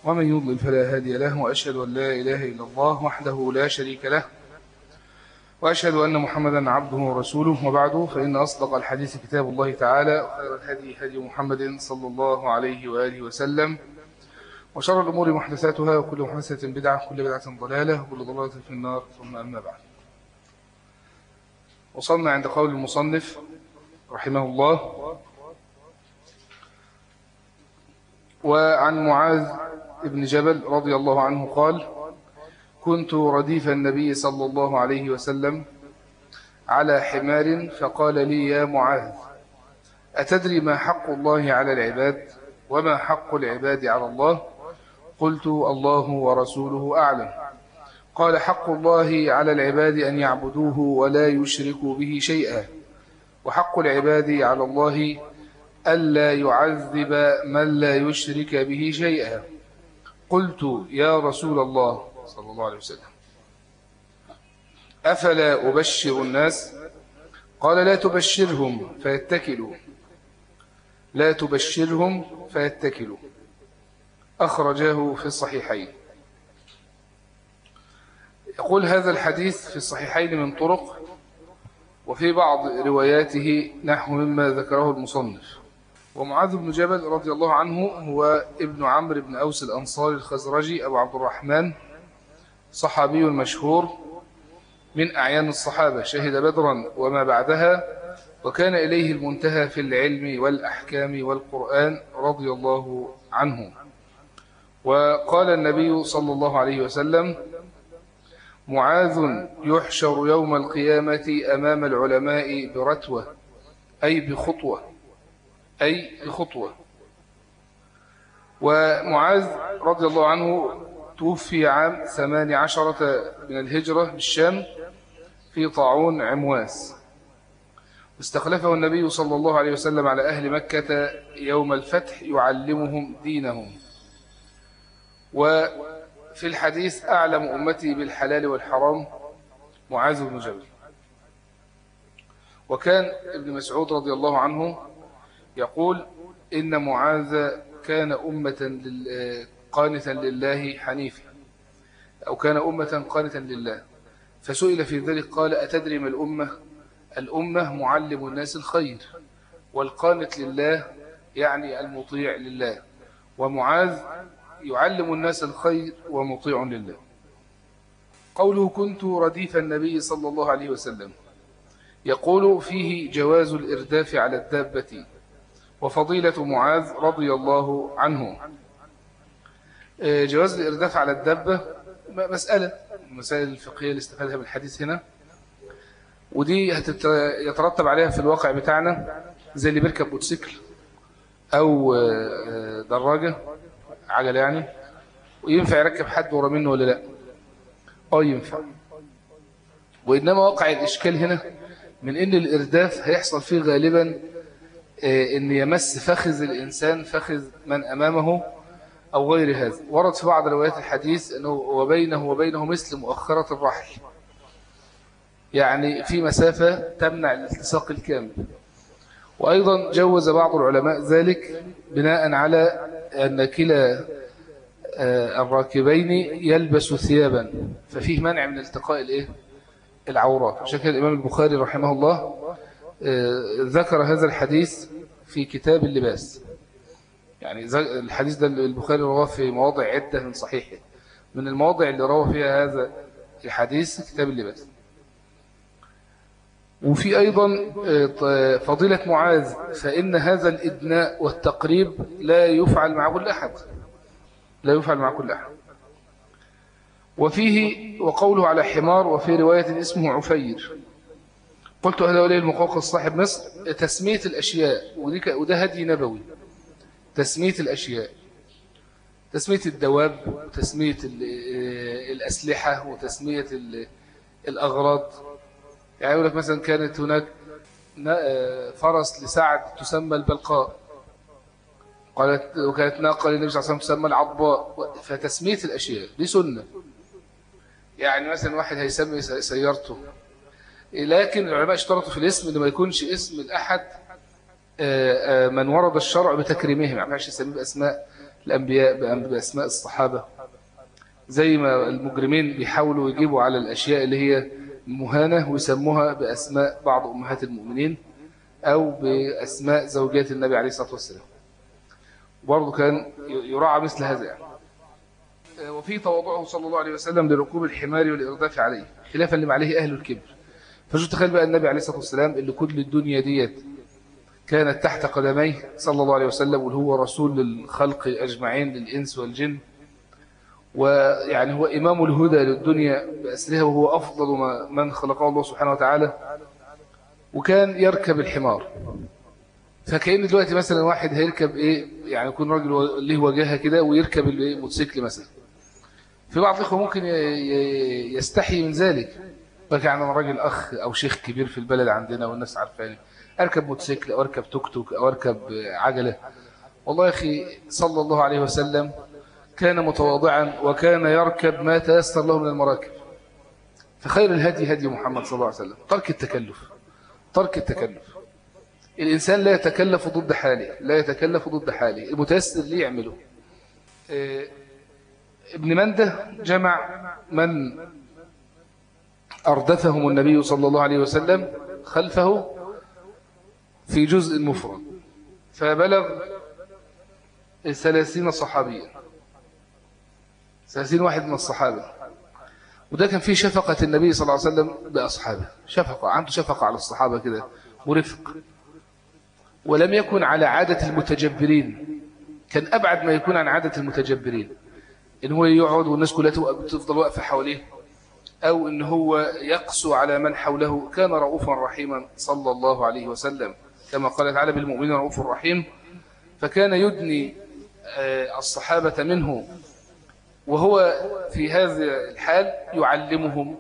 ومن يضلل فلا هادي له وأشهد أن لا إله إلا الله وحده لا شريك له وأشهد أن محمدا عبده ورسوله وبعده فإن أصدق الحديث كتاب الله تعالى وخير الهدي هدي محمد صلى الله عليه وآله وسلم وشر الأمور محدثاتها وكل محدثة بدعة وكل بدعة ضلالة وكل ضلالة في النار ثم أما بعد وصلنا عند قول المصنف رحمه الله وعن معاذ بن جبل رضي الله عنه قال كنت رديف النبي صلى الله عليه وسلم على حمار فقال لي يا معاذ أتدري ما حق الله على العباد وما حق العباد على الله قلت الله ورسوله أعلم قال حق الله على العباد أن يعبدوه ولا يشركوا به شيئا وحق العباد على الله ألا يعذب من لا يشرك به شيئا قلت يا رسول الله صلى الله عليه وسلم أفلا أبشر الناس قال لا تبشرهم فيتكلوا لا تبشرهم فيتكلوا أخرجاه في الصحيحين يقول هذا الحديث في الصحيحين من طرق وفي بعض رواياته نحو مما ذكره المصنف ومعاذ بن جبل رضي الله عنه هو ابن عمرو بن أوس الأنصاري الخزرجي أبو عبد الرحمن صحابي مشهور من أعيان الصحابة شهد بدرا وما بعدها وكان إليه المنتهى في العلم والأحكام والقرآن رضي الله عنه وقال النبي صلى الله عليه وسلم معاذ يحشر يوم القيامة أمام العلماء برتوة أي بخطوة أي بخطوة ومعاذ رضي الله عنه توفي عام ثمان عشرة من الهجرة بالشام في طاعون عمواس واستخلفه النبي صلى الله عليه وسلم على أهل مكة يوم الفتح يعلمهم دينهم وفي الحديث أعلم أمتي بالحلال والحرام معاذ بن جبل وكان ابن مسعود رضي الله عنه يقول إن معاذ كان أمة قانتا لله حنيفا أو كان أمة قانتا لله فسئل في ذلك قال أتدري ما الأمة الأمة معلم الناس الخير والقانت لله يعني المطيع لله ومعاذ يعلم الناس الخير ومطيع لله قوله كنت رديف النبي صلى الله عليه وسلم يقول فيه جواز الإرداف على الدابة وفضيلة معاذ رضي الله عنه جواز الإرداف على الدابة مسألة المسائل الفقهية اللي استفادها من الحديث هنا ودي يترتب عليها في الواقع بتاعنا زي اللي بيركب موتوسيكل أو دراجة عجلة يعني وينفع يركب حد ورا منه ولا لا اه ينفع وإنما وقع الإشكال هنا من إن الإرداف هيحصل فيه غالبا إن يمس فخذ الإنسان فخذ من أمامه أو غير هذا ورد في بعض روايات الحديث أنه وبينه وبينه مثل مؤخرة الرحل يعني في مسافة تمنع الالتصاق الكامل وأيضا جوز بعض العلماء ذلك بناء على أن كلا الراكبين يلبس ثيابا ففيه منع من التقاء الايه العورات عشان كده الإمام البخاري رحمه الله ذكر هذا الحديث في كتاب اللباس يعني الحديث ده البخاري رواه في مواضع عدة من صحيحه من المواضع اللي روى فيها هذا الحديث كتاب اللباس وفي أيضا فضيلة معاذ فإن هذا الإدناء والتقريب لا يفعل مع كل أحد لا يفعل مع كل أحد وفيه وقوله على حمار وفي رواية اسمه عفير قلت هذا ولي المقوقص صاحب مصر تسمية الأشياء وده هدي نبوي تسمية الأشياء تسمية الدواب وتسمية الأسلحة وتسمية الأغراض يعني يقول لك مثلا كانت هناك فرس لسعد تسمى البلقاء قالت وكانت ناقة للنبي صلى الله عليه وسلم تسمى العضباء فتسمية الأشياء دي سنة يعني مثلا واحد هيسمي سيارته لكن العلماء اشترطوا في الاسم انه ما يكونش اسم الأحد من ورد الشرع بتكريمهم ما ينفعش يسميه بأسماء الأنبياء بأسماء الصحابة زي ما المجرمين بيحاولوا يجيبوا على الأشياء اللي هي مهانة ويسموها بأسماء بعض أمهات المؤمنين أو بأسماء زوجات النبي عليه الصلاة والسلام برضه كان يراعى مثل هذا يعني. وفي تواضعه صلى الله عليه وسلم لركوب الحمار والإرداف عليه خلافا لما عليه أهل الكبر فشو تخيل بقى النبي عليه الصلاة والسلام اللي كل الدنيا ديت كانت تحت قدميه صلى الله عليه وسلم واللي هو رسول للخلق أجمعين للإنس والجن ويعني هو إمام الهدى للدنيا بأسرها وهو أفضل من خلقه الله سبحانه وتعالى وكان يركب الحمار فكأن دلوقتي مثلا واحد هيركب إيه يعني يكون راجل له وجهه كده ويركب الموتوسيكل مثلا في بعض الإخوة ممكن يستحي من ذلك لكن يعني أنا راجل أخ أو شيخ كبير في البلد عندنا والناس عارفاني أركب موتوسيكل أو أركب توك توك أو أركب عجلة والله يا أخي صلى الله عليه وسلم كان متواضعا وكان يركب ما تيسر له من المراكب فخير الهدي هدي محمد صلى الله عليه وسلم ترك التكلف ترك التكلف الإنسان لا يتكلف ضد حاله لا يتكلف ضد حاله المتيسر ليه يعمله ابن منده جمع من أردفهم النبي صلى الله عليه وسلم خلفه في جزء مفرد فبلغ ثلاثين صحابيا ثلاثين واحد من الصحابة وده كان فيه شفقة النبي صلى الله عليه وسلم بأصحابه شفقة عنده شفقة على الصحابة كده ورفق ولم يكن على عادة المتجبرين كان أبعد ما يكون عن عادة المتجبرين إن هو يقعد والناس كلها تفضل واقفة حواليه أو إن هو يقسو على من حوله كان رؤوفا رحيما صلى الله عليه وسلم كما قال تعالى بالمؤمنين رؤوف رحيم فكان يدني الصحابة منه وهو في هذا الحال يعلمهم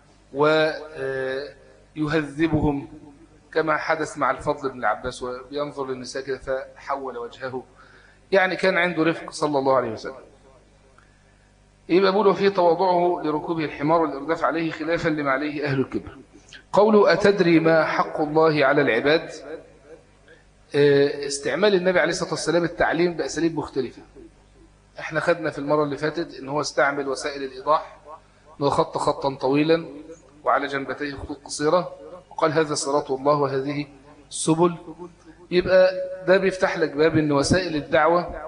ويهذبهم كما حدث مع الفضل بن العباس وينظر للنساء كده فحول وجهه يعني كان عنده رفق صلى الله عليه وسلم يبقى بقوله فيه تواضعه لركوبه الحمار والإرداف عليه خلافا لما عليه أهل الكبر قوله أتدري ما حق الله على العباد استعمال النبي عليه الصلاة والسلام التعليم بأساليب مختلفة احنا خدنا في المرة اللي فاتت ان هو استعمل وسائل الإيضاح انه خط خطا طويلا وعلى جنبتيه خطوط قصيرة وقال هذا صراط الله وهذه السبل يبقى ده بيفتح لك باب ان وسائل الدعوة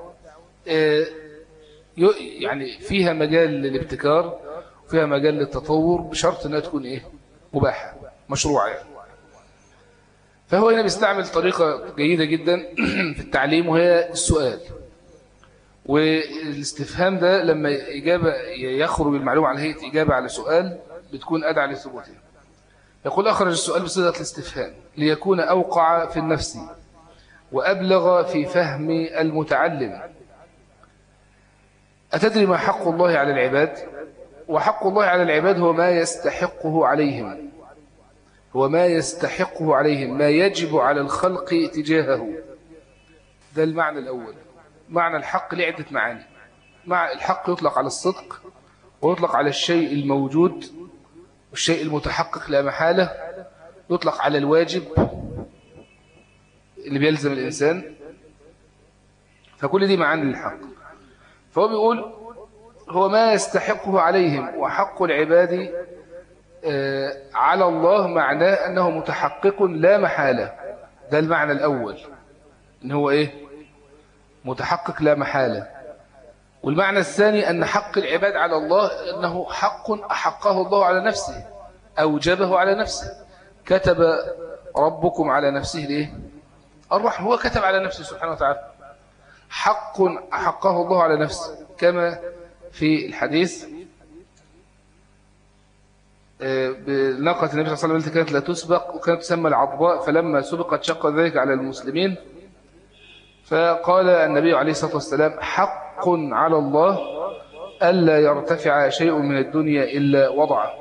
يعني فيها مجال للابتكار وفيها مجال للتطور بشرط انها تكون ايه مباحة مشروعة يعني. فهو هنا بيستعمل طريقة جيدة جدا في التعليم وهي السؤال والاستفهام ده لما إجابة يخرج المعلومة على هيئة إجابة على سؤال بتكون أدعى لثبوتها يقول أخرج السؤال بصيغة الاستفهام ليكون أوقع في النفس وأبلغ في فهم المتعلم أتدري ما حق الله على العباد وحق الله على العباد هو ما يستحقه عليهم هو ما يستحقه عليهم ما يجب على الخلق تجاهه ده المعنى الأول معنى الحق لعدة معاني مع الحق يطلق على الصدق ويطلق على الشيء الموجود والشيء المتحقق لا محالة يطلق على الواجب اللي بيلزم الإنسان فكل دي معاني الحق فهو بيقول هو ما يستحقه عليهم وحق العباد على الله معناه أنه متحقق لا محالة ده المعنى الأول إن هو إيه متحقق لا محالة والمعنى الثاني أن حق العباد على الله أنه حق أحقه الله على نفسه أوجبه على نفسه كتب ربكم على نفسه ليه الرحمة هو كتب على نفسه سبحانه وتعالى حق أحقه الله على نفسه كما في الحديث بناقة النبي صلى الله عليه وسلم التي كانت لا تسبق وكانت تسمى العضباء فلما سبقت شق ذلك على المسلمين فقال النبي عليه الصلاة والسلام حق على الله ألا يرتفع شيء من الدنيا إلا وضعه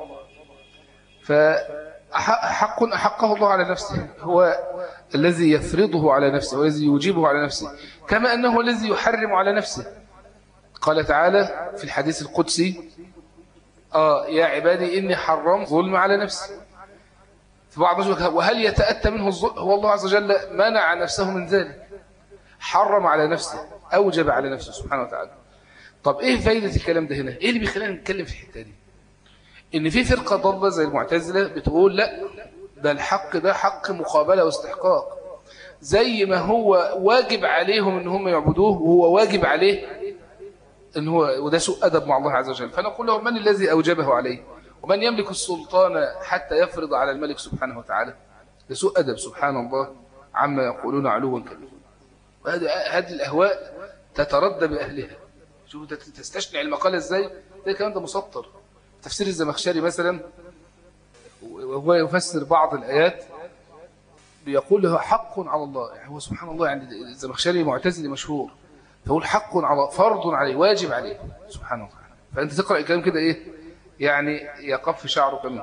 فحق أحقه الله على نفسه هو الذي يفرضه على نفسه والذي يوجبه على نفسه كما أنه الذي يحرم على نفسه قال تعالى في الحديث القدسي آه يا عبادي إني حرمت ظلم على نفسي في بعض وهل يتأتى منه الظلم هو الله عز وجل منع نفسه من ذلك حرم على نفسه أوجب على نفسه سبحانه وتعالى طب إيه فايدة الكلام ده هنا إيه اللي بيخلينا نتكلم في الحتة دي إن في فرقة ضالة زي المعتزلة بتقول لا ده الحق ده حق مقابلة واستحقاق زي ما هو واجب عليهم ان هم يعبدوه وهو واجب عليه ان هو وده سوء ادب مع الله عز وجل فنقول لهم من الذي اوجبه عليه ومن يملك السلطان حتى يفرض على الملك سبحانه وتعالى ده سوء ادب سبحان الله عما يقولون علوا كبيرا هذه الاهواء تتردى باهلها شوف تستشنع المقاله ازاي ده الكلام ده مسطر تفسير الزمخشري مثلا وهو يفسر بعض الايات بيقول له حق على الله يعني هو سبحان الله يعني الزمخشري معتزلي مشهور فيقول حق على فرض عليه واجب عليه سبحانه وتعالى فأنت تقرأ الكلام كده إيه يعني يقف شعرك منه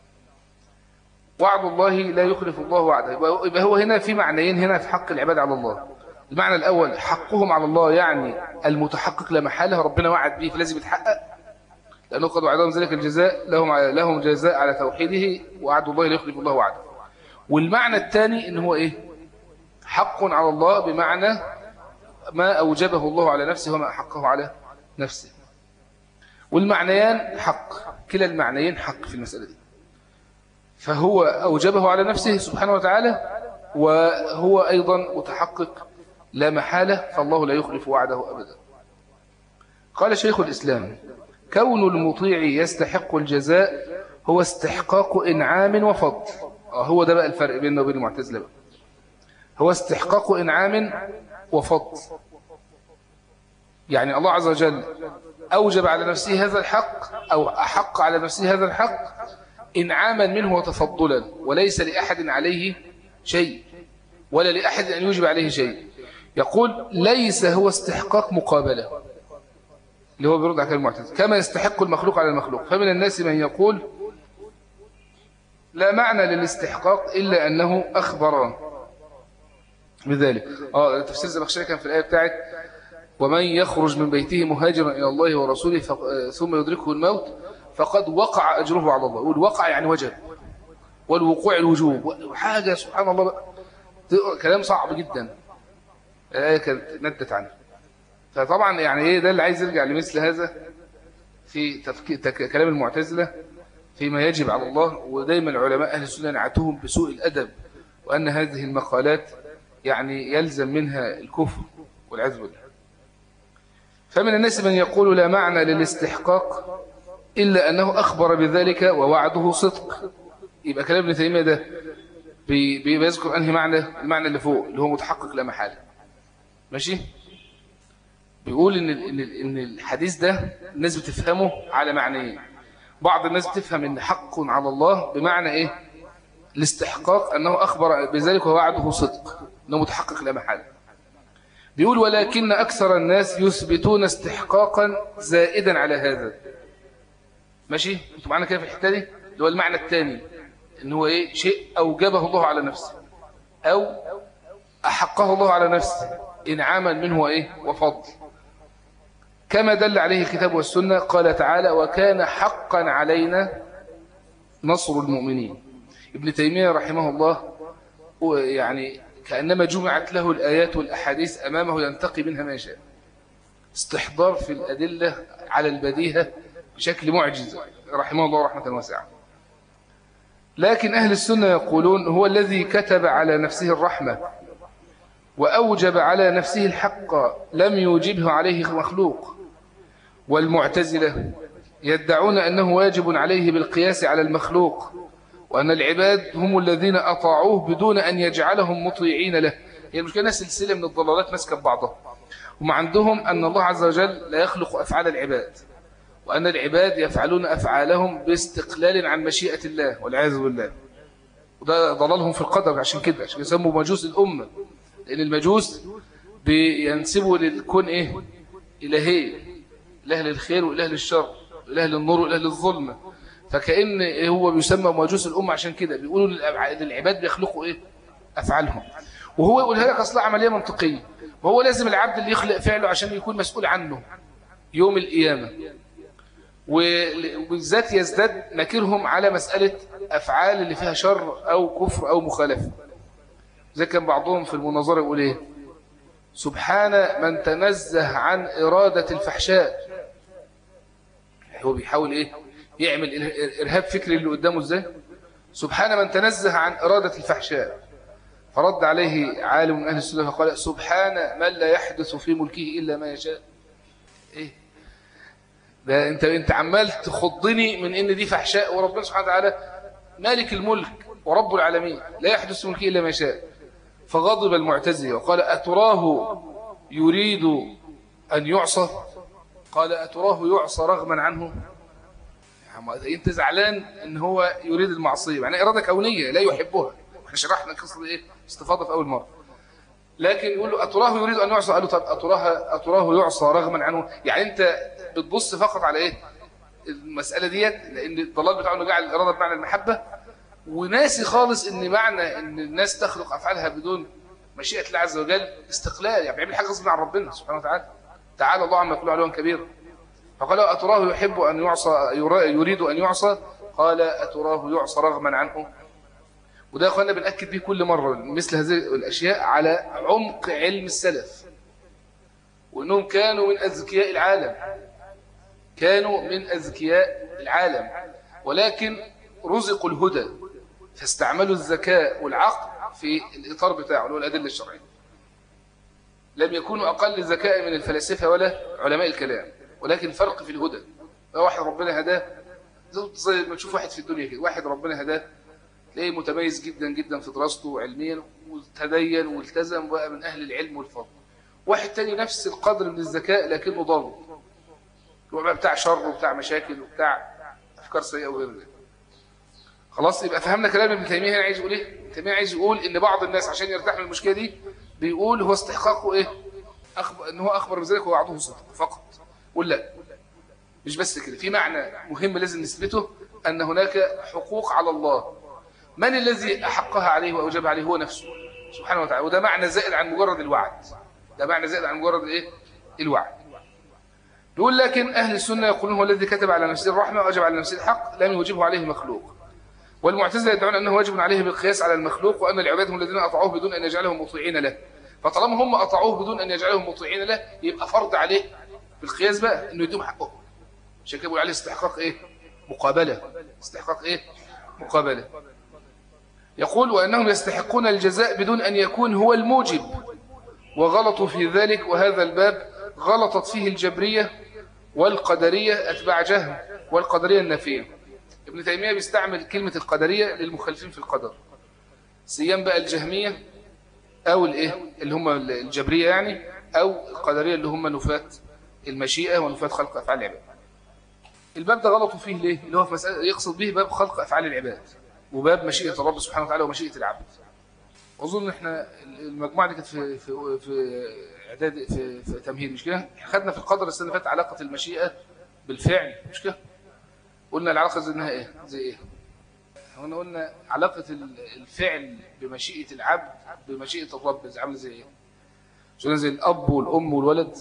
وعد الله لا يخلف الله وعده يبقى هو هنا في معنيين هنا في حق العباد على الله المعنى الأول حقهم على الله يعني المتحقق لا محاله ربنا وعد به فلازم يتحقق لأنه قد وعدهم ذلك الجزاء لهم لهم جزاء على توحيده وعد الله لا يخلف الله وعده والمعنى الثاني ان هو ايه حق على الله بمعنى ما أوجبه الله على نفسه وما أحقه على نفسه والمعنيان حق كلا المعنيين حق في المسألة دي فهو أوجبه على نفسه سبحانه وتعالى وهو أيضا متحقق لا محالة فالله لا يخلف وعده أبدا قال شيخ الإسلام كون المطيع يستحق الجزاء هو استحقاق إنعام وفضل آه، هو ده بقى الفرق بيننا وبين المعتزلة بقى هو استحقاق إنعام وفضل يعني الله عز وجل أوجب على نفسه هذا الحق أو أحق على نفسه هذا الحق إنعاما منه وتفضلا وليس لأحد عليه شيء ولا لأحد أن يوجب عليه شيء يقول ليس هو استحقاق مقابلة اللي هو بيرد على كلمة المعتزلة كما يستحق المخلوق على المخلوق فمن الناس من يقول لا معنى للاستحقاق إلا أنه أخبر بذلك اه تفسير الزمخشري كان في الآية بتاعت ومن يخرج من بيته مهاجرا إلى الله ورسوله ثم يدركه الموت فقد وقع أجره على الله والوقع يعني وجب والوقوع الوجوب وحاجة سبحان الله بقى. كلام صعب جدا الآية كانت ندت عنه فطبعا يعني ايه ده اللي عايز يرجع لمثل هذا في تفكير كلام المعتزلة فيما يجب على الله ودايما العلماء أهل السنة نعتهم بسوء الأدب وأن هذه المقالات يعني يلزم منها الكفر والعذب بالله فمن الناس من يقول لا معنى للاستحقاق إلا أنه أخبر بذلك ووعده صدق يبقى كلام ابن تيمية ده بيذكر أنهي معنى المعنى اللي فوق اللي هو متحقق لا محالة ماشي بيقول إن إن الحديث ده الناس بتفهمه على معنيين بعض الناس بتفهم ان حق على الله بمعنى ايه الاستحقاق انه اخبر بذلك ووعده صدق انه متحقق لا محاله بيقول ولكن اكثر الناس يثبتون استحقاقا زائدا على هذا ماشي انتوا معانا كده في الحته دي اللي هو المعنى الثاني ان هو ايه شيء اوجبه الله على نفسه او احقه الله على نفسه انعاما منه ايه وفضل كما دل عليه الكتاب والسنة قال تعالى وكان حقا علينا نصر المؤمنين ابن تيمية رحمه الله يعني كأنما جمعت له الآيات والأحاديث أمامه ينتقي منها ما يشاء استحضار في الأدلة على البديهة بشكل معجز رحمه الله رحمة واسعة لكن أهل السنة يقولون هو الذي كتب على نفسه الرحمة وأوجب على نفسه الحق لم يوجبه عليه مخلوق والمعتزلة يدعون أنه واجب عليه بالقياس على المخلوق وأن العباد هم الذين أطاعوه بدون أن يجعلهم مطيعين له هي المشكلة سلسلة من الضلالات ماسكة ببعضها هم عندهم أن الله عز وجل لا يخلق أفعال العباد وأن العباد يفعلون أفعالهم باستقلال عن مشيئة الله والعياذ بالله وده ضلالهم في القدر عشان كده عشان يسموا مجوس الأمة لأن المجوس بينسبوا للكون إيه إلهية إله للخير وإله للشر إله للنور وإله للظلمة فكأن هو بيسمى مجوس الأمة عشان كده بيقولوا للعباد بيخلقوا إيه أفعالهم وهو يقول لك أصلا عملية منطقية وهو لازم العبد اللي يخلق فعله عشان يكون مسؤول عنه يوم القيامة وبالذات يزداد نكرهم على مسألة أفعال اللي فيها شر أو كفر أو مخالفة زي كان بعضهم في المناظرة يقول إيه سبحان من تنزه عن إرادة الفحشاء هو بيحاول إيه يعمل إرهاب فكري اللي قدامه إزاي سبحان من تنزه عن إرادة الفحشاء فرد عليه عالم من أهل السنة فقال سبحان من لا يحدث في ملكه إلا ما يشاء إيه ده أنت, أنت عمال تخضني من إن دي فحشاء وربنا سبحانه وتعالى مالك الملك ورب العالمين لا يحدث في ملكه إلا ما يشاء فغضب المعتزلة وقال أتراه يريد أن يعصى قال أتراه يعصى رغما عنه يعني انت زعلان ان هو يريد المعصيه يعني اراده كونيه لا يحبها احنا شرحنا القصه ايه استفاضه في اول مره لكن يقول له اتراه يريد ان يعصى قال له طب اتراه اتراه يعصى رغما عنه يعني انت بتبص فقط على ايه المساله ديت لان الضلال بتاعه انه جعل الاراده بمعنى المحبه وناسي خالص ان معنى ان الناس تخلق افعالها بدون مشيئه الله عز وجل استقلال يعني بيعمل حاجه غصب عن ربنا سبحانه وتعالى تعالى الله عما يقول علوا كبير فقال أتراه يحب أن يعصى يريد أن يعصى قال أتراه يعصى رغما عنه وده يا أخوانا بنأكد به كل مرة مثل هذه الأشياء على عمق علم السلف وأنهم كانوا من أذكياء العالم كانوا من أذكياء العالم ولكن رزقوا الهدى فاستعملوا الذكاء والعقل في الإطار بتاعه اللي هو الأدلة الشرعية لم يكونوا أقل ذكاء من الفلاسفة ولا علماء الكلام ولكن فرق في الهدى واحد ربنا هداه زي ما تشوف واحد في الدنيا كده واحد ربنا هداه تلاقيه متميز جدا جدا في دراسته علميا وتدين والتزم بقى من أهل العلم والفضل واحد تاني نفس القدر من الذكاء لكنه ضال هو بقى بتاع شر وبتاع مشاكل وبتاع أفكار سيئة وغير ذلك خلاص يبقى فهمنا كلام ابن تيمية هنا عايز يقول ايه ابن تيمية عايز يقول ان بعض الناس عشان يرتاح من المشكلة دي بيقول هو استحقاقه ايه أخبر ان هو اخبر بذلك ووعده صدق فقط ولا مش بس كده في معنى مهم لازم نثبته أن هناك حقوق على الله من الذي أحقها عليه وأوجب عليه هو نفسه سبحانه وتعالى وده معنى زائد عن مجرد الوعد ده معنى زائد عن مجرد إيه؟ الوعد يقول لكن أهل السنة يقولون هو الذي كتب على نفسه الرحمة وأوجب على نفسه الحق لم يوجبه عليه مخلوق والمعتزلة يدعون أنه واجب عليه بالقياس على المخلوق وأن العباد هم الذين أطاعوه بدون أن يجعلهم مطيعين له فطالما هم أطاعوه بدون أن يجعلهم مطيعين له يبقى فرض عليه بالقياس بقى انه يدوم حقه عشان كده بيقول عليه استحقاق ايه مقابله استحقاق ايه مقابله يقول وانهم يستحقون الجزاء بدون ان يكون هو الموجب وغلطوا في ذلك وهذا الباب غلطت فيه الجبريه والقدريه اتباع جهم والقدريه النفيه ابن تيميه بيستعمل كلمه القدريه للمخالفين في القدر سيام بقى الجهميه او الايه اللي هم الجبريه يعني او القدريه اللي هم نفاه المشيئة ونفاة خلق أفعال العباد الباب ده غلطوا فيه ليه؟ اللي هو في مسألة يقصد به باب خلق أفعال العباد وباب مشيئة الرب سبحانه وتعالى ومشيئة العبد أظن إحنا المجموعة دي كانت في في في إعداد في, في تمهيد مش كده؟ خدنا في القدر السنة اللي فاتت علاقة المشيئة بالفعل مش كده؟ قلنا العلاقة زي إنها إيه؟ زي إيه؟ هنا قلنا علاقة الفعل بمشيئة العبد بمشيئة الرب عامله زي إيه؟ زي الأب والأم والولد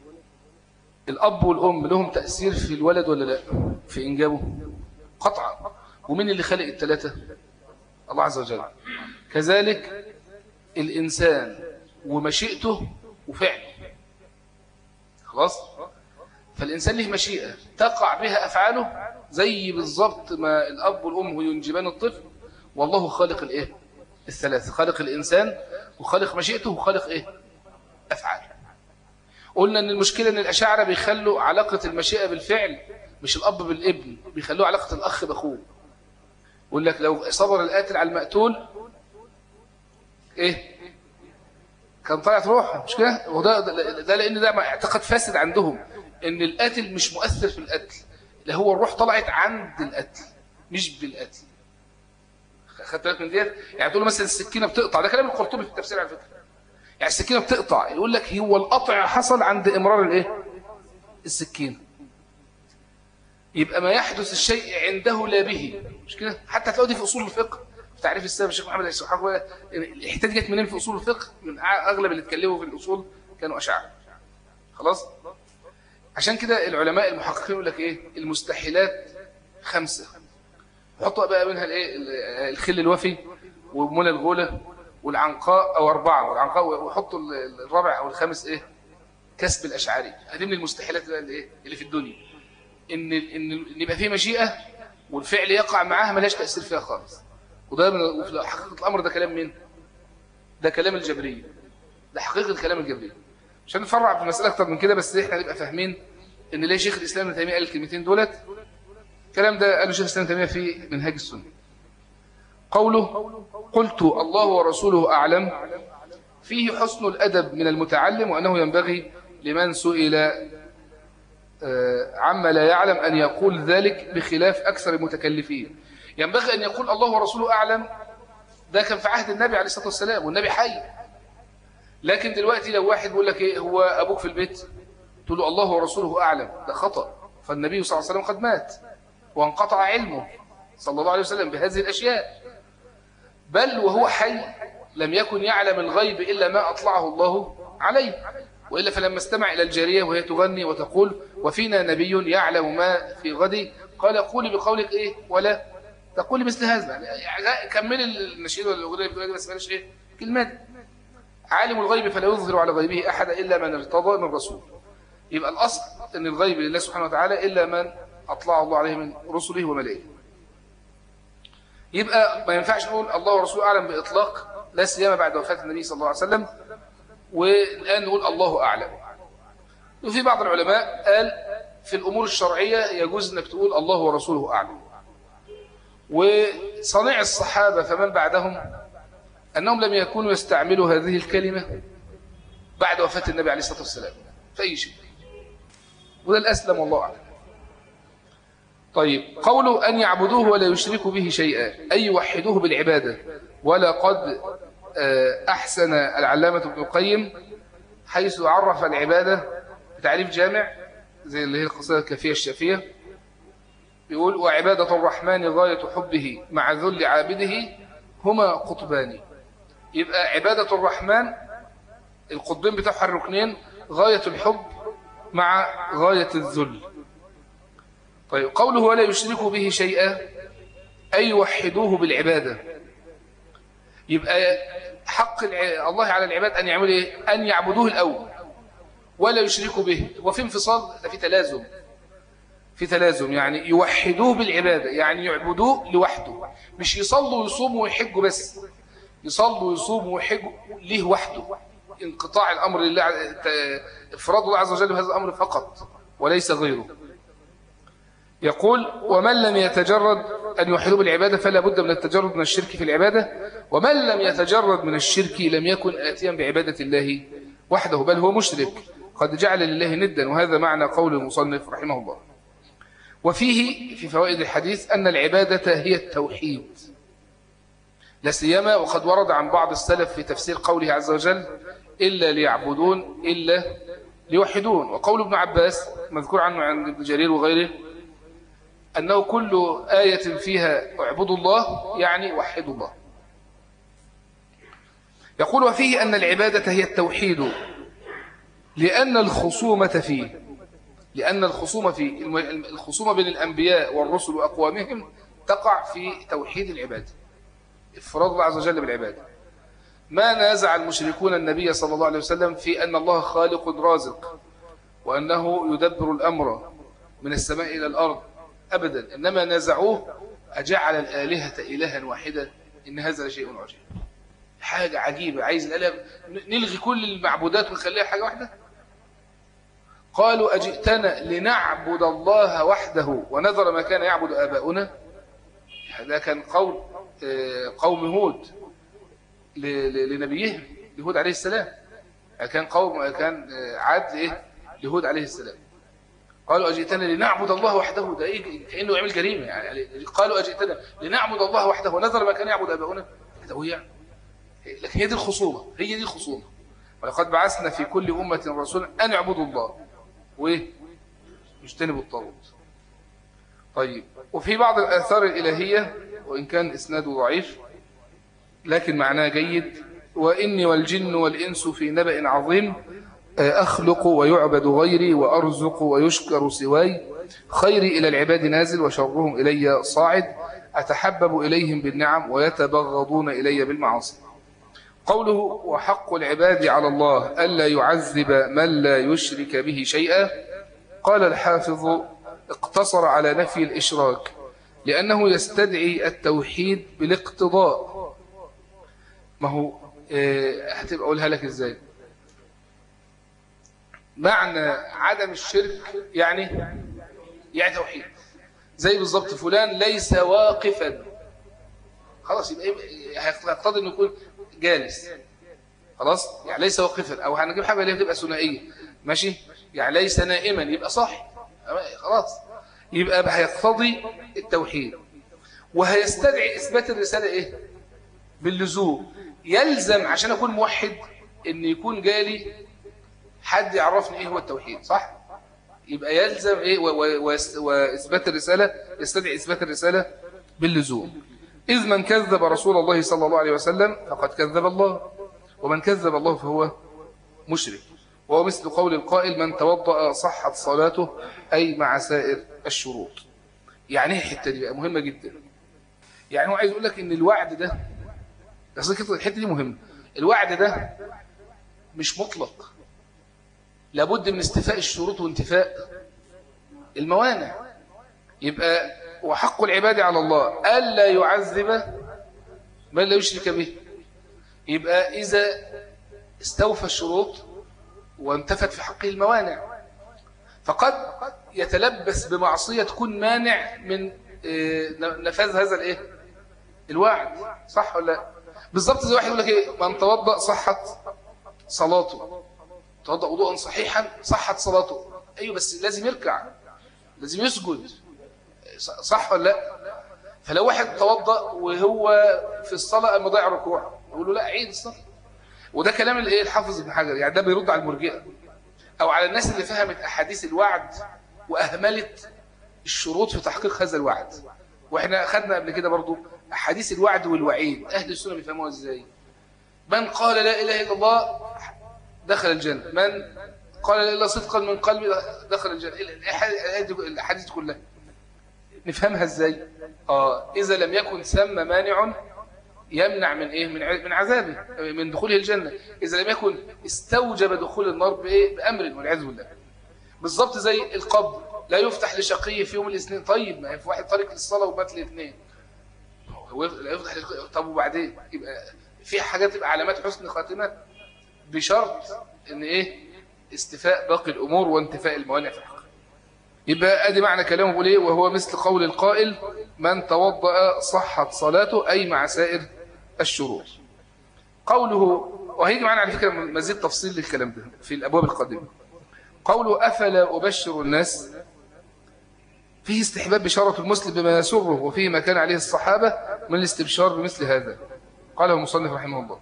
الأب والأم لهم تأثير في الولد ولا لا في إنجابه قطعا ومين اللي خلق الثلاثة الله عز وجل كذلك الإنسان ومشيئته وفعله خلاص فالإنسان له مشيئة تقع بها أفعاله زي بالضبط ما الأب والأم ينجبان الطفل والله خالق الإيه الثلاثة خالق الإنسان وخالق مشيئته وخالق إيه أفعاله قلنا ان المشكلة ان الأشاعرة بيخلوا علاقة المشيئة بالفعل مش الأب بالابن بيخلوا علاقة الأخ بأخوه يقول لك لو صبر القاتل على المقتول ايه كان طلعت روحه مش كده وده ده لان ده اعتقاد فاسد عندهم ان القاتل مش مؤثر في القتل اللي هو الروح طلعت عند القتل مش بالقتل خدت بالك من ديت يعني تقول مثلا السكينه بتقطع ده كلام القرطبي في التفسير على فكره يعني السكينة بتقطع يقول لك هو القطع حصل عند إمرار الايه السكينة يبقى ما يحدث الشيء عنده لا به مش كده حتى تلاقوا دي في أصول الفقه في تعريف السلف الشيخ محمد الشيخ الحته دي جت منين في أصول الفقه من أغلب اللي اتكلموا في الأصول كانوا أشاعرة خلاص عشان كده العلماء المحققين يقول لك ايه المستحيلات خمسة حطوا بقى منها الايه الخل الوفي ومنى الغولة والعنقاء أو أربعة والعنقاء ويحطوا الرابع أو الخامس إيه كسب الأشعري هذه من المستحيلات اللي, إيه؟ اللي في الدنيا إن, إن, إن يبقى فيه مشيئة والفعل يقع معاها ملاش تأثير فيها خالص وده من وفي حقيقة الأمر ده كلام مين ده كلام الجبرية ده حقيقة كلام الجبرية عشان نفرع في المسألة أكتر من كده بس إحنا نبقى فاهمين إن ليه شيخ الإسلام ابن تيمية قال الكلمتين دولت الكلام ده قاله شيخ الإسلام ابن تيمية في منهاج السنة قوله قلت الله ورسوله أعلم فيه حسن الأدب من المتعلم وأنه ينبغي لمن سئل آه، عما لا يعلم أن يقول ذلك بخلاف أكثر المتكلفين ينبغي أن يقول الله ورسوله أعلم ده كان في عهد النبي عليه الصلاة والسلام والنبي حي لكن دلوقتي لو واحد بيقول لك إيه هو أبوك في البيت تقول له الله ورسوله أعلم ده خطأ فالنبي صلى الله عليه وسلم قد مات وانقطع علمه صلى الله عليه وسلم بهذه الأشياء بل وهو حي لم يكن يعلم الغيب إلا ما أطلعه الله عليه وإلا فلما استمع إلى الجارية وهي تغني وتقول وفينا نبي يعلم ما في غد قال قولي بقولك إيه ولا تقولي مثل هذا يعني كمل النشيد ولا الأغنية بتقول بس مالش إيه كلمات عالم الغيب فلا يظهر على غيبه أحد إلا من ارتضى من رسول يبقى الأصل أن الغيب لله سبحانه وتعالى إلا من أطلع الله عليه من رسله وملائكته يبقى ما ينفعش نقول الله ورسوله أعلم بإطلاق لا سيما بعد وفاة النبي صلى الله عليه وسلم والآن نقول الله أعلم وفي بعض العلماء قال في الأمور الشرعية يجوز أنك تقول الله ورسوله أعلم وصنيع الصحابة فمن بعدهم أنهم لم يكونوا يستعملوا هذه الكلمة بعد وفاة النبي عليه الصلاة والسلام في أي شيء وده الأسلم والله أعلم طيب قوله أن يعبدوه ولا يشركوا به شيئا أي يوحدوه بالعبادة ولا قد آه، أحسن العلامة ابن القيم حيث عرف العبادة بتعريف جامع زي اللي هي القصيدة الكافية الشافية يقول وعبادة الرحمن غاية حبه مع ذل عابده هما قطبان يبقى عبادة الرحمن القطبين بتاعها الركنين غاية الحب مع غاية الذل طيب قوله ولا يشركوا به شيئا أي يوحدوه بالعبادة يبقى حق الله على العباد أن يعملوا إيه؟ أن يعبدوه الأول ولا يشركوا به وفي انفصال ده في تلازم في تلازم يعني يوحدوه بالعبادة يعني يعبدوه لوحده مش يصلوا ويصوموا ويحجوا بس يصلوا ويصوموا ويحجوا ليه وحده انقطاع الأمر لله افراد الله عز وجل بهذا الأمر فقط وليس غيره يقول ومن لم يتجرد أن يوحدوا بالعبادة فلا بد من التجرد من الشرك في العبادة ومن لم يتجرد من الشرك لم يكن آتيا بعبادة الله وحده بل هو مشرك قد جعل لله ندا وهذا معنى قول المصنف رحمه الله وفيه في فوائد الحديث أن العبادة هي التوحيد لا سيما وقد ورد عن بعض السلف في تفسير قوله عز وجل إلا ليعبدون إلا ليوحدون وقول ابن عباس مذكور عنه عن ابن جرير وغيره أنه كل آية فيها اعبدوا الله يعني وحدوا الله يقول وفيه أن العبادة هي التوحيد لأن الخصومة فيه لأن الخصومة في الخصومة بين الأنبياء والرسل وأقوامهم تقع في توحيد العبادة إفراد الله عز وجل بالعبادة ما نازع المشركون النبي صلى الله عليه وسلم في أن الله خالق رازق وأنه يدبر الأمر من السماء إلى الأرض أبدا إنما نازعوه أجعل الآلهة إلها واحدة إن هذا لشيء عجيب حاجة عجيبة عايز الآلهة نلغي كل المعبودات ونخليها حاجة واحدة قالوا أجئتنا لنعبد الله وحده ونذر ما كان يعبد آباؤنا هذا كان قول آه، قوم هود لنبيهم لهود عليه السلام كان قوم كان آه، عاد إيه لهود عليه السلام قالوا أجئتنا لنعبد الله وحده ده إيه كأنه يعمل جريمة يعني قالوا أجئتنا لنعبد الله وحده ونذر ما كان يعبد آباؤنا ده هو يعني لكن هي دي الخصومة هي دي الخصومة ولقد بعثنا في كل أمة رسولا أن يعبدوا الله وإيه يجتنبوا الطاغوت طيب وفي بعض الآثار الإلهية وإن كان إسناده ضعيف لكن معناه جيد وإني والجن والإنس في نبأ عظيم أخلق ويعبد غيري وأرزق ويشكر سواي خيري إلى العباد نازل وشرهم إلي صاعد أتحبب إليهم بالنعم ويتبغضون إلي بالمعاصي قوله وحق العباد على الله ألا يعذب من لا يشرك به شيئا قال الحافظ اقتصر على نفي الإشراك لأنه يستدعي التوحيد بالاقتضاء ما هو اه هتبقى أقولها لك إزاي معنى عدم الشرك يعني يعني توحيد زي بالظبط فلان ليس واقفا خلاص يبقى هيقتضي انه يكون جالس خلاص يعني ليس واقفا او هنجيب حاجه اللي بتبقى ثنائيه ماشي يعني ليس نائما يبقى صح خلاص يبقى هيقتضي التوحيد وهيستدعي اثبات الرساله ايه باللزوم يلزم عشان اكون موحد ان يكون جالي حد يعرفني ايه هو التوحيد صح يبقى يلزم ايه واثبات الرساله يستدعي اثبات الرساله باللزوم اذ من كذب رسول الله صلى الله عليه وسلم فقد كذب الله ومن كذب الله فهو مشرك وهو مثل قول القائل من توضأ صحت صلاته أي مع سائر الشروط يعني ايه الحتة دي بقى مهمة جدا يعني هو عايز يقول لك ان الوعد ده اصل الحتة دي مهمة الوعد ده مش مطلق لابد من استفاء الشروط وانتفاء الموانع يبقى وحق العباد على الله ألا يعذب من لا يشرك به يبقى إذا استوفى الشروط وانتفت في حقه الموانع فقد يتلبس بمعصية تكون مانع من نفاذ هذا الايه الوعد صح ولا لا بالظبط زي واحد يقول لك ايه من توضأ صحت صلاته توضأ وضوءا صحيحا صحت صلاته ايوه بس لازم يركع لازم يسجد صح ولا لا فلو واحد توضأ وهو في الصلاة أما ضيع ركوع يقول له لا عيد الصلاة وده كلام الايه الحافظ ابن حجر يعني ده بيرد على المرجئه او على الناس اللي فهمت احاديث الوعد واهملت الشروط في تحقيق هذا الوعد واحنا خدنا قبل كده برضو احاديث الوعد والوعيد اهل السنه بيفهموها ازاي من قال لا اله الا الله دخل الجنه من قال لا اله الا صدقا من قلبي دخل الجنه الاحاديث كلها نفهمها ازاي اه اذا لم يكن ثم مانع يمنع من ايه من من عذابه من دخوله الجنه اذا لم يكن استوجب دخول النار بايه بامر والعياذ بالله بالظبط زي القبر لا يفتح لشقي في يوم الاثنين طيب ما في واحد طريق للصلاه وبات الاثنين هو لا يفتح لشقي طب وبعدين يبقى في حاجات تبقى علامات حسن خاتمه بشرط ان ايه استفاء باقي الامور وانتفاء الموانع في الحق يبقى ادي معنى كلامه بيقول ايه وهو مثل قول القائل من توضأ صحت صلاته اي مع سائر الشروط قوله وهيجي معنا على فكره مزيد تفصيل للكلام ده في الابواب القادمه قوله افلا ابشر الناس فيه استحباب بشاره المسلم بما يسره وفيه ما كان عليه الصحابه من الاستبشار بمثل هذا قاله المصنف رحمه الله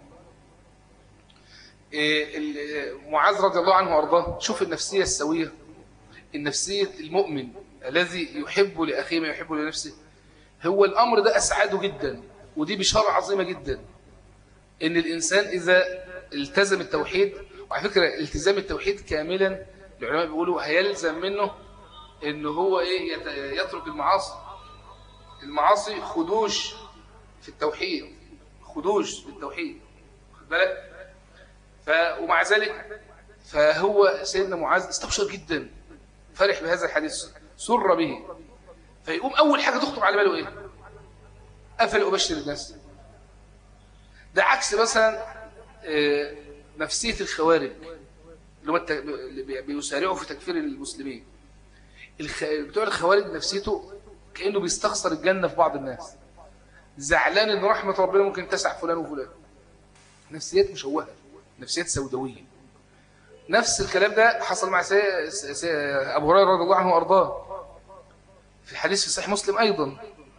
معاذ رضي الله عنه وارضاه شوف النفسيه السويه النفسية المؤمن الذي يحب لأخيه ما يحب لنفسه هو الأمر ده أسعده جدا ودي بشارة عظيمة جدا إن الإنسان إذا التزم التوحيد وعلى فكرة التزام التوحيد كاملا العلماء بيقولوا هيلزم منه إن هو إيه يترك المعاصي المعاصي خدوش في التوحيد خدوش في التوحيد خد بالك ف... ومع ذلك فهو سيدنا معاذ استبشر جدا فرح بهذا الحديث سر به فيقوم أول حاجة تخطر على باله إيه أفل أبشر الناس ده عكس مثلا نفسية الخوارج اللي هم بيسارعوا في تكفير المسلمين الخ... بتوع الخوارج نفسيته كأنه بيستخسر الجنة في بعض الناس زعلان ان رحمة ربنا ممكن تسع فلان وفلان نفسيات مشوهة نفسيات سوداوية نفس الكلام ده حصل مع سي... سي... أبو هريرة رضي الله عنه وأرضاه في حديث في صحيح مسلم أيضا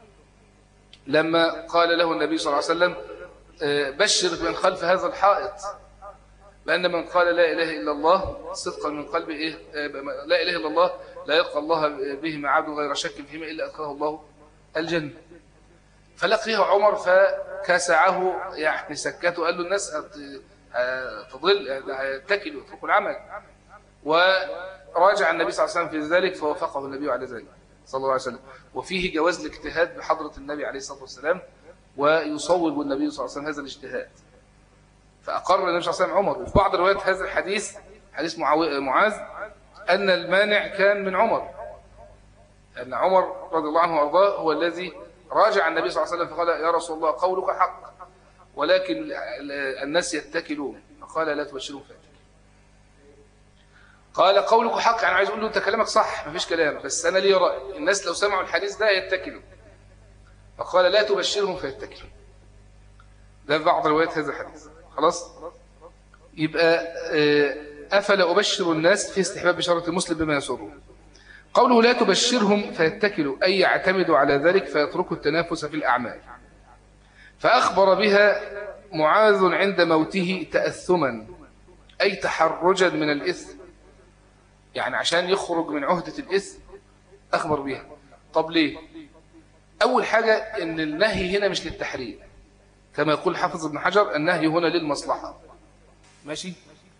لما قال له النبي صلى الله عليه وسلم بشر من خلف هذا الحائط بأن من قال لا إله إلا الله صدقا من قلبه إيه لا إله إلا الله لا يلقى الله به معاد غير شك فيما إلا أدخله الله الجنة فلقيه عمر فكسعه يعني سكته قال له الناس تضل تكل وتركوا العمل وراجع النبي صلى الله عليه وسلم في ذلك فوافقه النبي على ذلك صلى الله عليه وسلم وفيه جواز الاجتهاد بحضرة النبي عليه الصلاة والسلام ويصوب النبي صلى الله عليه وسلم هذا الاجتهاد فأقر النبي صلى الله عليه وسلم عمر وفي بعض روايات هذا الحديث حديث معاذ أن المانع كان من عمر أن عمر رضي الله عنه وأرضاه هو الذي راجع النبي صلى الله عليه وسلم فقال يا رسول الله قولك حق ولكن الناس يتكلون فقال لا تبشروا فاتك قال قولك حق يعني عايز اقول له انت كلامك صح مفيش كلام بس انا لي راي الناس لو سمعوا الحديث ده يتكلوا فقال لا تبشرهم فيتكلوا ده بعض روايات هذا الحديث خلاص يبقى آه، أفلا أبشر الناس في استحباب بشارة المسلم بما يسرهم قوله لا تبشرهم فيتكلوا أي يعتمدوا على ذلك فيتركوا التنافس في الأعمال فأخبر بها معاذ عند موته تأثما أي تحرجا من الإثم يعني عشان يخرج من عهدة الإثم أخبر بها طب ليه أول حاجة إن النهي هنا مش للتحريم كما يقول حافظ ابن حجر النهي هنا للمصلحة ماشي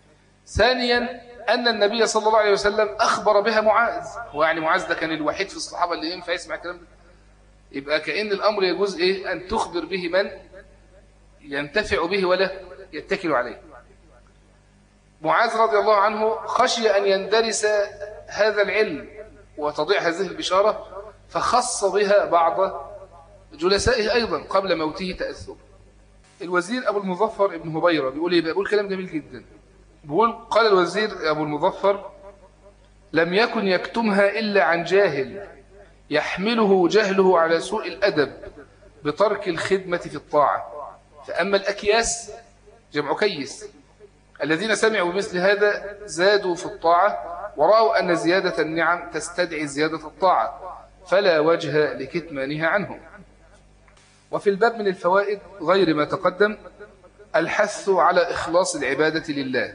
ثانيا أن النبي صلى الله عليه وسلم أخبر بها معاذ هو يعني معاذ ده كان الوحيد في الصحابة اللي ينفع يسمع الكلام ده يبقى كأن الأمر يجوز إيه أن تخبر به من ينتفع به ولا يتكل عليه معاذ رضي الله عنه خشي أن يندرس هذا العلم وتضيع هذه البشارة فخص بها بعض جلسائه أيضا قبل موته تأثر الوزير أبو المظفر ابن هبيرة بيقول إيه بيقول كلام جميل جدا بيقول قال الوزير أبو المظفر لم يكن يكتمها إلا عن جاهل يحمله جهله على سوء الأدب بترك الخدمة في الطاعة فأما الأكياس جمع كيس الذين سمعوا بمثل هذا زادوا في الطاعة ورأوا أن زيادة النعم تستدعي زيادة الطاعة فلا وجه لكتمانها عنهم وفي الباب من الفوائد غير ما تقدم الحث على إخلاص العبادة لله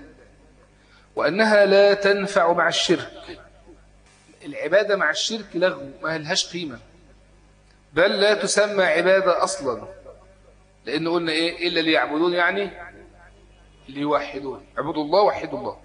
وأنها لا تنفع مع الشرك العبادة مع الشرك لغو ما لهاش قيمة بل لا تسمى عبادة أصلا لأن قلنا إيه إلا ليعبدون يعني ليوحدون اعبدوا الله وحدوا الله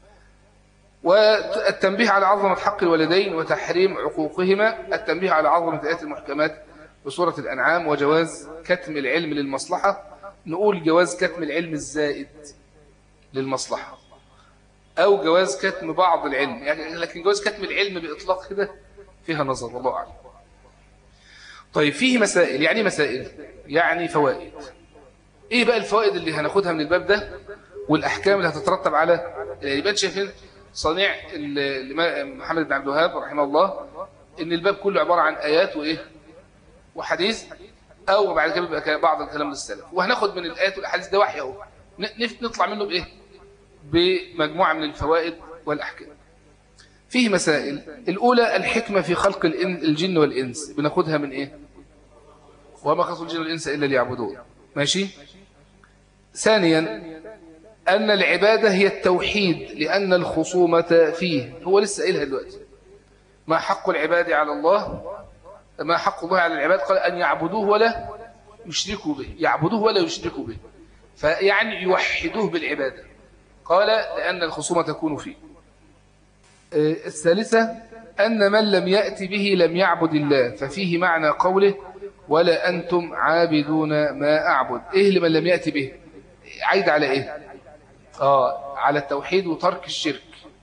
والتنبيه على عظمة حق الوالدين وتحريم عقوقهما التنبيه على عظمة آيات المحكمات بسورة الأنعام وجواز كتم العلم للمصلحة نقول جواز كتم العلم الزائد للمصلحة أو جواز كتم بعض العلم يعني لكن جواز كتم العلم بإطلاق كده فيها نظر والله أعلم طيب فيه مسائل يعني محسائل مسائل يعني فوائد إيه بقى الفوائد اللي هناخدها من الباب ده والأحكام اللي هتترتب على يعني يبقى شايفين صنيع محمد بن عبد الوهاب رحمه الله ان الباب كله عبارة عن آيات وإيه وحديث أو بعد كده بيبقى بعض الكلام للسلف وهناخد من الآيات والأحاديث ده وحي أهو نطلع منه بإيه بمجموعة من الفوائد والأحكام فيه مسائل الأولى الحكمة في خلق الجن والإنس بناخدها من إيه وما خلق الجن والإنس إلا ليعبدون ماشي ثانيا أن العبادة هي التوحيد لأن الخصومة فيه هو لسه قايلها دلوقتي ما حق العباد على الله ما حق الله على العباد قال أن يعبدوه ولا يشركوا به يعبدوه ولا يشركوا به فيعني يوحدوه بالعبادة قال لأن الخصومة تكون فيه آه، الثالثة أن من لم يأتي به لم يعبد الله ففيه معنى قوله ولا أنتم عابدون ما أعبد إيه لمن لم يأتي به عايد على إيه آه على التوحيد وترك الشرك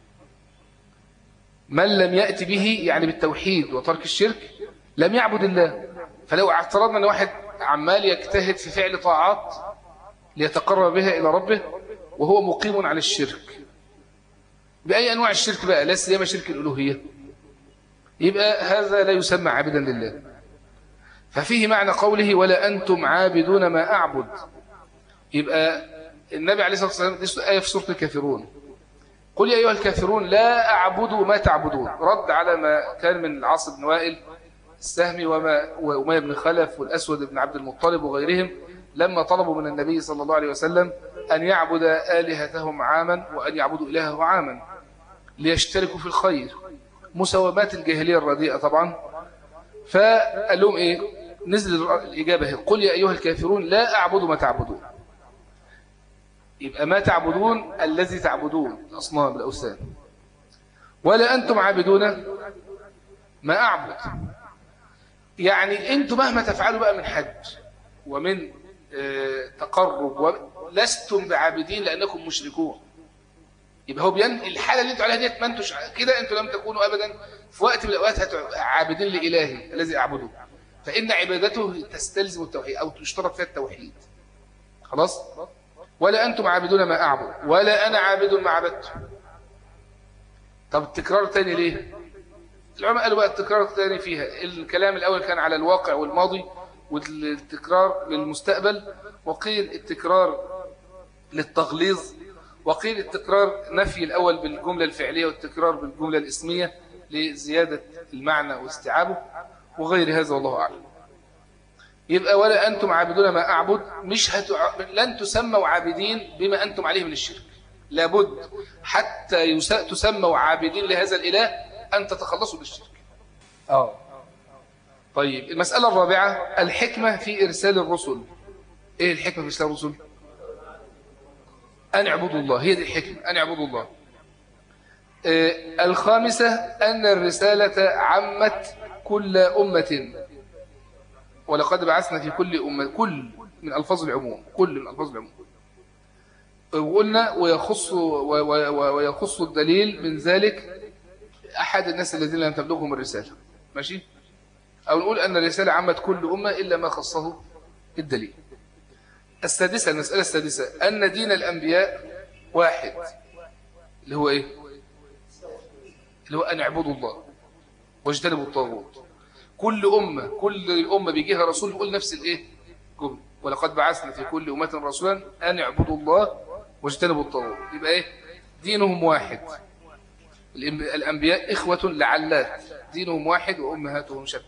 من لم يأتي به يعني بالتوحيد وترك الشرك لم يعبد الله فلو اعترضنا أن واحد عمال يجتهد في فعل طاعات ليتقرب بها إلى ربه وهو مقيم على الشرك بأي أنواع الشرك بقى لا سيما شرك الألوهية يبقى هذا لا يسمى عابدا لله ففيه معنى قوله ولا أنتم عابدون ما أعبد يبقى النبي عليه الصلاة والسلام دي آية في سورة الكافرون قل يا أيها الكافرون لا أعبد ما تعبدون رد على ما كان من العاص بن وائل السهمي وما وأمية بن خلف والأسود بن عبد المطلب وغيرهم لما طلبوا من النبي صلى الله عليه وسلم أن يعبد آلهتهم عاما وأن يعبدوا إلهه عاما ليشتركوا في الخير مساومات الجاهلية الرديئة طبعا فقال لهم إيه نزل الإجابة قل يا أيها الكافرون لا أعبد ما تعبدون يبقى ما تعبدون الذي تعبدون الأصنام الأوثان ولا أنتم عابدون ما أعبد يعني أنتم مهما تفعلوا بقى من حج ومن آه، تقرب لستم بعابدين لأنكم مشركون يبقى هو بين الحالة اللي انتوا عليها ديت ما انتوش كده انتوا لم تكونوا أبدا في وقت من الأوقات عابدين لإلهي الذي أعبده فإن عبادته تستلزم التوحيد أو تشترط فيها التوحيد خلاص ولا أنتم عابدون ما أعبد ولا أنا عابد ما عبدت طب التكرار تاني ليه العلماء قالوا بقى التكرار الثاني فيها الكلام الأول كان على الواقع والماضي والتكرار للمستقبل وقيل التكرار للتغليظ وقيل التكرار نفي الأول بالجملة الفعلية والتكرار بالجملة الاسمية لزيادة المعنى واستيعابه وغير هذا والله أعلم يبقى ولا أنتم عابدون ما أعبد مش هتع... لن تسموا عابدين بما أنتم عليه من الشرك لابد حتى يس... تسموا عابدين لهذا الإله أن تتخلصوا بالشرك آه طيب المسألة الرابعة الحكمة في إرسال الرسل إيه الحكمة في إرسال الرسل أن اعبدوا الله هي دي الحكمة أن اعبدوا الله آه الخامسة أن الرسالة عمت كل أمة ولقد بعثنا في كل أمة كل من ألفاظ العموم كل من ألفاظ العموم وقلنا ويخص, ويخص الدليل من ذلك أحد الناس الذين لم تبلغهم الرسالة ماشي أو نقول أن الرسالة عمت كل أمة إلا ما خصه الدليل السادسة المسألة السادسة أن دين الأنبياء واحد اللي هو إيه اللي هو أن اعبدوا الله واجتنبوا الطاغوت كل أمة كل أمة بيجيها رسول يقول نفس الإيه جملة ولقد بعثنا في كل أمة رسولا أن اعبدوا الله واجتنبوا الطاغوت يبقى إيه دينهم واحد الأنبياء إخوة لعلات دينهم واحد وأمهاتهم شتى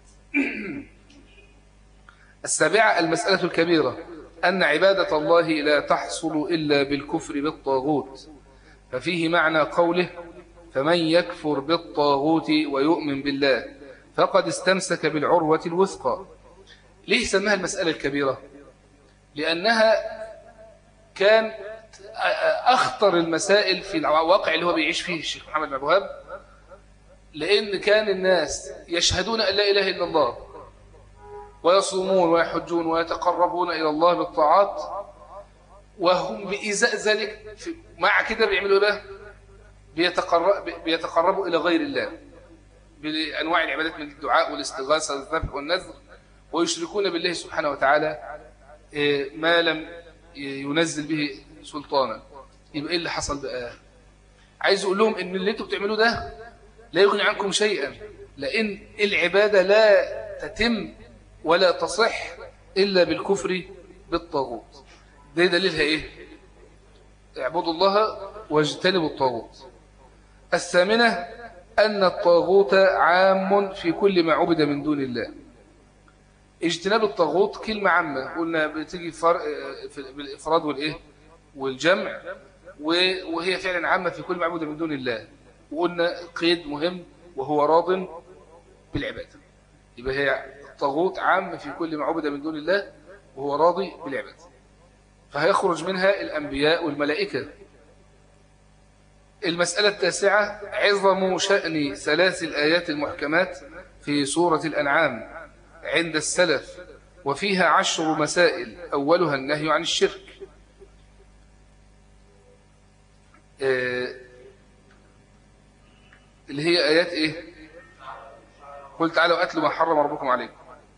السابعة المسألة الكبيرة أن عبادة الله لا تحصل إلا بالكفر بالطاغوت ففيه معنى قوله فمن يكفر بالطاغوت ويؤمن بالله فقد استمسك بالعروة الوثقى ليه سماها المسألة الكبيرة لأنها كان أخطر المسائل في الواقع اللي هو بيعيش فيه الشيخ محمد بن وهاب لأن كان الناس يشهدون أن لا إله إلا الله ويصومون ويحجون ويتقربون إلى الله بالطاعات وهم بإزاء ذلك مع كده بيعملوا ده بيتقرب بيتقربوا إلى غير الله بأنواع العبادات من الدعاء والاستغاثة والذبح والنذر ويشركون بالله سبحانه وتعالى ما لم ينزل به سلطانا يبقى ايه اللي حصل بقى عايز اقول لهم ان اللي انتوا بتعملوه ده لا يغني عنكم شيئا لان العبادة لا تتم ولا تصح الا بالكفر بالطاغوت ده دليلها ايه اعبدوا الله واجتنبوا الطاغوت الثامنة أن الطاغوت عام في كل ما عبد من دون الله اجتناب الطاغوت كلمة عامة قلنا بتيجي فرق بالإفراد والإيه والجمع وهي فعلا عامة في كل معبود من دون الله وقلنا قيد مهم وهو راض بالعبادة يبقى هي الطاغوت عام في كل معبود من دون الله وهو راضي بالعبادة فهيخرج منها الأنبياء والملائكة المسألة التاسعة عظم شأن ثلاث الآيات المحكمات في سورة الأنعام عند السلف وفيها عشر مسائل أولها النهي عن الشرك اللي هي آيات إيه قل تعالوا أتلوا ما حرم ربكم عليكم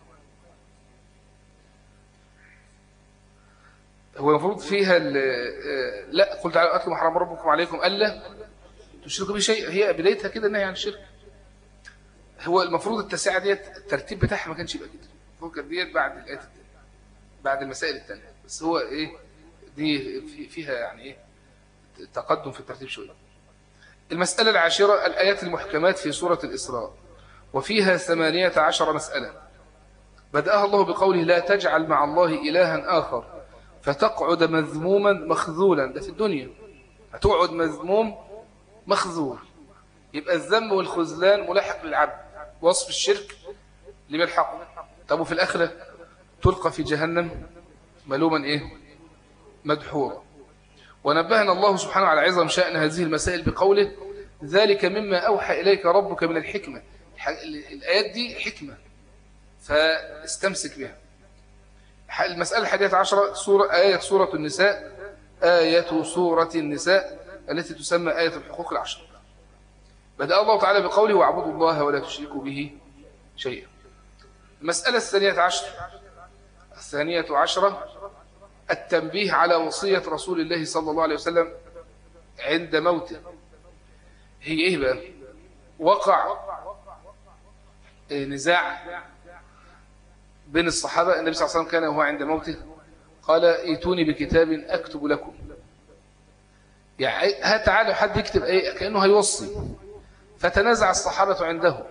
هو المفروض فيها لا قل تعالوا أتلوا ما حرم ربكم عليكم ألا تشركوا بشيء هي بدايتها كده النهي عن الشرك هو المفروض التسعة ديت الترتيب بتاعها ما كانش يبقى كده المفروض كانت ديت بعد الآيات التانية بعد المسائل الثانيه بس هو إيه دي فيها يعني إيه تقدم في الترتيب شوية المسألة العاشرة الآيات المحكمات في سورة الإسراء وفيها ثمانية عشر مسألة بدأها الله بقوله لا تجعل مع الله إلها آخر فتقعد مذموما مخذولا ده في الدنيا هتقعد مذموم مخذول يبقى الذنب والخذلان ملاحق للعبد وصف الشرك لملحقه طب وفي الآخرة تلقى في جهنم ملوما إيه مدحورا ونبهنا الله سبحانه على عظم شأن هذه المسائل بقوله ذلك مما أوحى إليك ربك من الحكمة الآيات دي حكمة فاستمسك بها المسألة الحادية عشرة سورة آية سورة النساء آية سورة النساء التي تسمى آية الحقوق العشر بدأ الله تعالى بقوله واعبدوا الله ولا تشركوا به شيئا المسألة الثانية عشر الثانية عشرة التنبيه على وصية رسول الله صلى الله عليه وسلم عند موته هي ايه بقى وقع نزاع بين الصحابة النبي صلى الله عليه وسلم كان وهو عند موته قال ايتوني بكتاب اكتب لكم يعني ها تعالوا حد يكتب ايه كأنه هيوصي فتنازع الصحابة عنده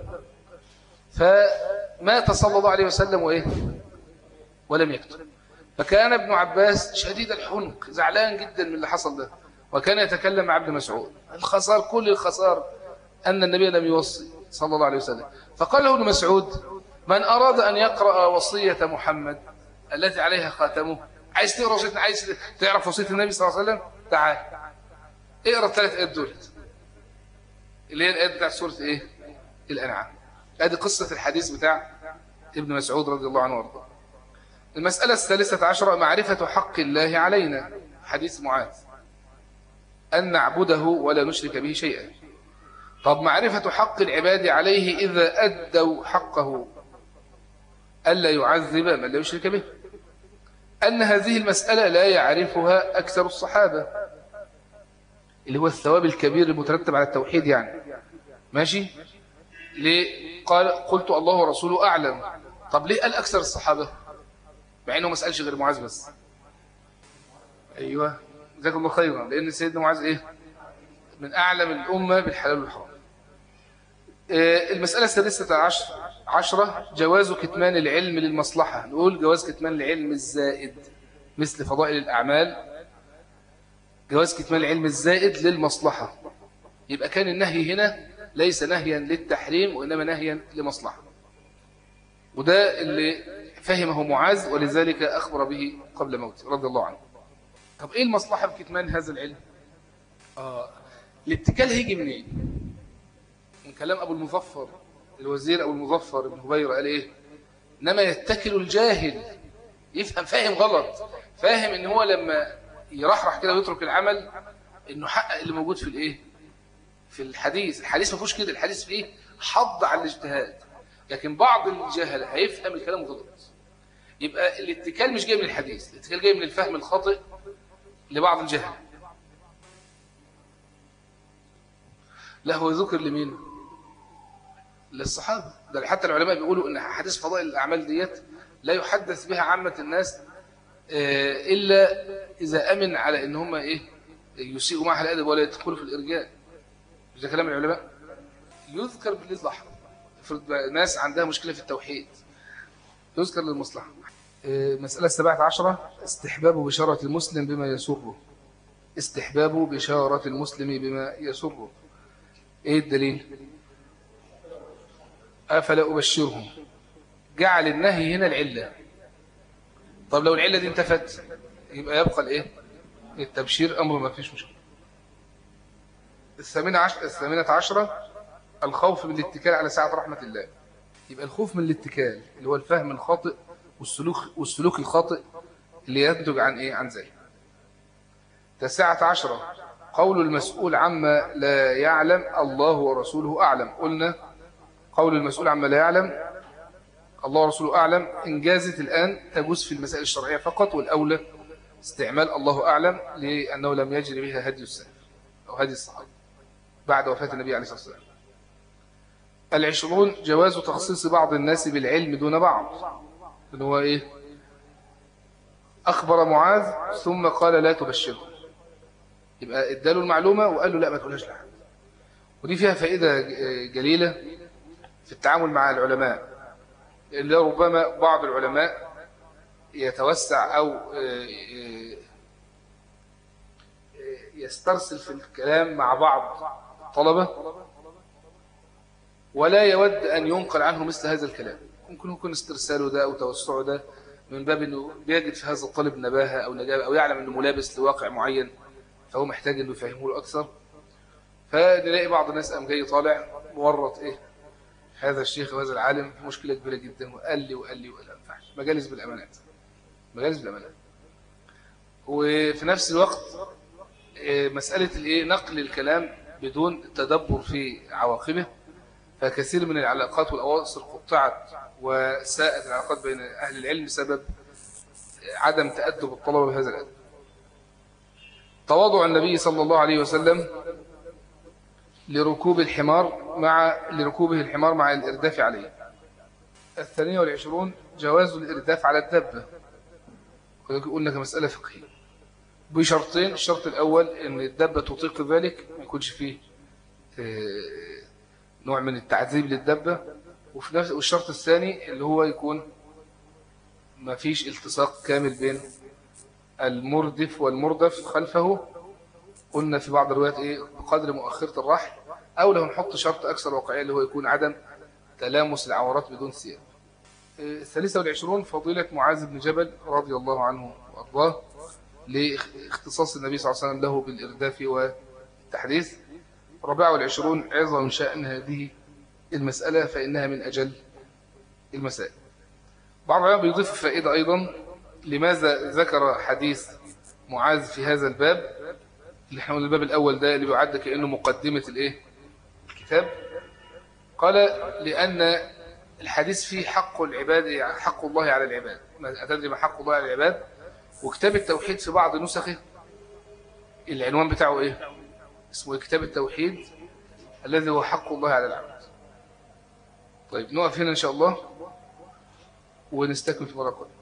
فمات صلى الله عليه وسلم وإيه ولم يكتب فكان ابن عباس شديد الحنق زعلان جدا من اللي حصل ده وكان يتكلم مع ابن مسعود الخسار كل الخسار أن النبي لم يوصي صلى الله عليه وسلم فقال له ابن مسعود من أراد أن يقرأ وصية محمد التي عليها خاتمه عايز تقرأ وصية عايز تعرف وصية النبي صلى الله عليه وسلم تعال اقرأ الثلاث آيات دول اللي هي الآيات بتاع سورة إيه الأنعام هذه قصة الحديث بتاع ابن مسعود رضي الله عنه وارضاه المسألة الثالثة عشرة معرفة حق الله علينا حديث معاذ أن نعبده ولا نشرك به شيئا طب معرفة حق العباد عليه إذا أدوا حقه ألا يعذب من لا يشرك به أن هذه المسألة لا يعرفها أكثر الصحابة اللي هو الثواب الكبير المترتب على التوحيد يعني ماشي ليه قال قلت الله ورسوله أعلم طب ليه قال أكثر الصحابة مع أنه ما سألش غير معاذ بس أيوة جزاكم الله خيرا لأن سيدنا معاذ إيه من أعلم الأمة بالحلال والحرام المسألة السادسة عشر عشرة جواز كتمان العلم للمصلحة نقول جواز كتمان العلم الزائد مثل فضائل الأعمال جواز كتمان العلم الزائد للمصلحة يبقى كان النهي هنا ليس نهيا للتحريم وإنما نهيا لمصلحة وده اللي فهمه معاذ ولذلك أخبر به قبل موته رضي الله عنه طب إيه المصلحة بكتمان هذا العلم آه الاتكال هيجي منين من كلام أبو المظفر الوزير أبو المظفر بن هبيرة قال إيه إنما يتكل الجاهل يفهم فاهم غلط فاهم إن هو لما يرحرح كده ويترك العمل إنه حقق اللي موجود في الإيه في الحديث الحديث ما فيهوش كده الحديث فيه حض على الاجتهاد لكن بعض الجهل هيفهم الكلام غلط يبقى الاتكال مش جاي من الحديث الاتكال جاي من الفهم الخاطئ لبعض الجهل لا هو ذكر لمين للصحابة ده حتى العلماء بيقولوا ان حديث فضائل الأعمال ديت لا يحدث بها عامة الناس إلا إذا أمن على إن هم إيه يسيئوا معها الأدب ولا يدخلوا في الإرجاء ده كلام العلماء يذكر للمصلحة افرض ناس عندها مشكلة في التوحيد يذكر للمصلحة مسألة السبعة عشرة استحباب بشارة المسلم بما يسره استحباب بشارة المسلم بما يسره ايه الدليل أفلا أبشرهم جعل النهي هنا العلة طب لو العلة دي انتفت يبقى يبقى الايه التبشير أمر ما فيش مشكلة الثامنة عشر الثامنة عشرة الخوف من الاتكال على ساعة رحمة الله يبقى الخوف من الاتكال اللي هو الفهم الخاطئ والسلوك والسلوك الخاطئ اللي ينتج عن ايه عن ذلك تسعة عشرة قول المسؤول عما لا يعلم الله ورسوله أعلم قلنا قول المسؤول عما لا يعلم الله ورسوله أعلم إن جازت الآن تجوز في المسائل الشرعية فقط والأولى استعمال الله أعلم لأنه لم يجري بها هدي السلف أو هدي الصحابة بعد وفاة النبي عليه الصلاة والسلام العشرون جواز تخصيص بعض الناس بالعلم دون بعض اللي هو إيه أخبر معاذ ثم قال لا تبشره يبقى اداله المعلومة وقال له لا ما تقولهاش لحد ودي فيها فائدة جليلة في التعامل مع العلماء اللي ربما بعض العلماء يتوسع أو يسترسل في الكلام مع بعض الطلبة ولا يود أن ينقل عنه مثل هذا الكلام ممكن يكون استرساله ده أو توسعه ده من باب أنه بيجد في هذا الطالب نباهة أو نجابة أو يعلم أنه ملابس لواقع معين فهو محتاج أنه يفهمه له أكثر فنلاقي بعض الناس قام جاي طالع مورط إيه هذا الشيخ وهذا العالم في مشكلة كبيرة جدا وقال لي وقال لي وقال ما ينفعش مجالس بالأمانات مجالس بالأمانة وفي نفس الوقت آه، مسألة الإيه نقل الكلام بدون التدبر في عواقبه فكثير من العلاقات والأواصر قطعت وساءت العلاقات بين أهل العلم بسبب عدم تأدب الطلبة بهذا الأدب تواضع النبي صلى الله عليه وسلم لركوب الحمار مع لركوبه الحمار مع الإرداف عليه الثانية والعشرون جواز الإرداف على الدبة قلنا كمسألة فقهية بشرطين الشرط الأول أن الدبة تطيق ذلك ما يكونش فيه آه، نوع من التعذيب للدبة وفي نفس والشرط الثاني اللي هو يكون ما فيش التصاق كامل بين المردف والمردف خلفه قلنا في بعض الروايات ايه بقدر مؤخرة الرحل او لو نحط شرط اكثر واقعية اللي هو يكون عدم تلامس العورات بدون ثياب الثالثة والعشرون فضيلة معاذ بن جبل رضي الله عنه وأرضاه لاختصاص النبي صلى الله عليه وسلم له بالإرداف والتحديث الرابعة والعشرون عظم شأن هذه المسألة فإنها من أجل المسائل بعض العلماء بيضيف فائدة أيضا لماذا ذكر حديث معاذ في هذا الباب اللي احنا الباب الأول ده اللي بيعد كأنه مقدمة الإيه؟ الكتاب قال لأن الحديث فيه حق العباد حق الله على العباد ما أتدري ما حق الله على العباد وكتاب التوحيد في بعض نسخه العنوان بتاعه إيه اسمه كتاب التوحيد الذي هو حق الله على العبد طيب نقف هنا إن شاء الله ونستكمل في مرة قادمة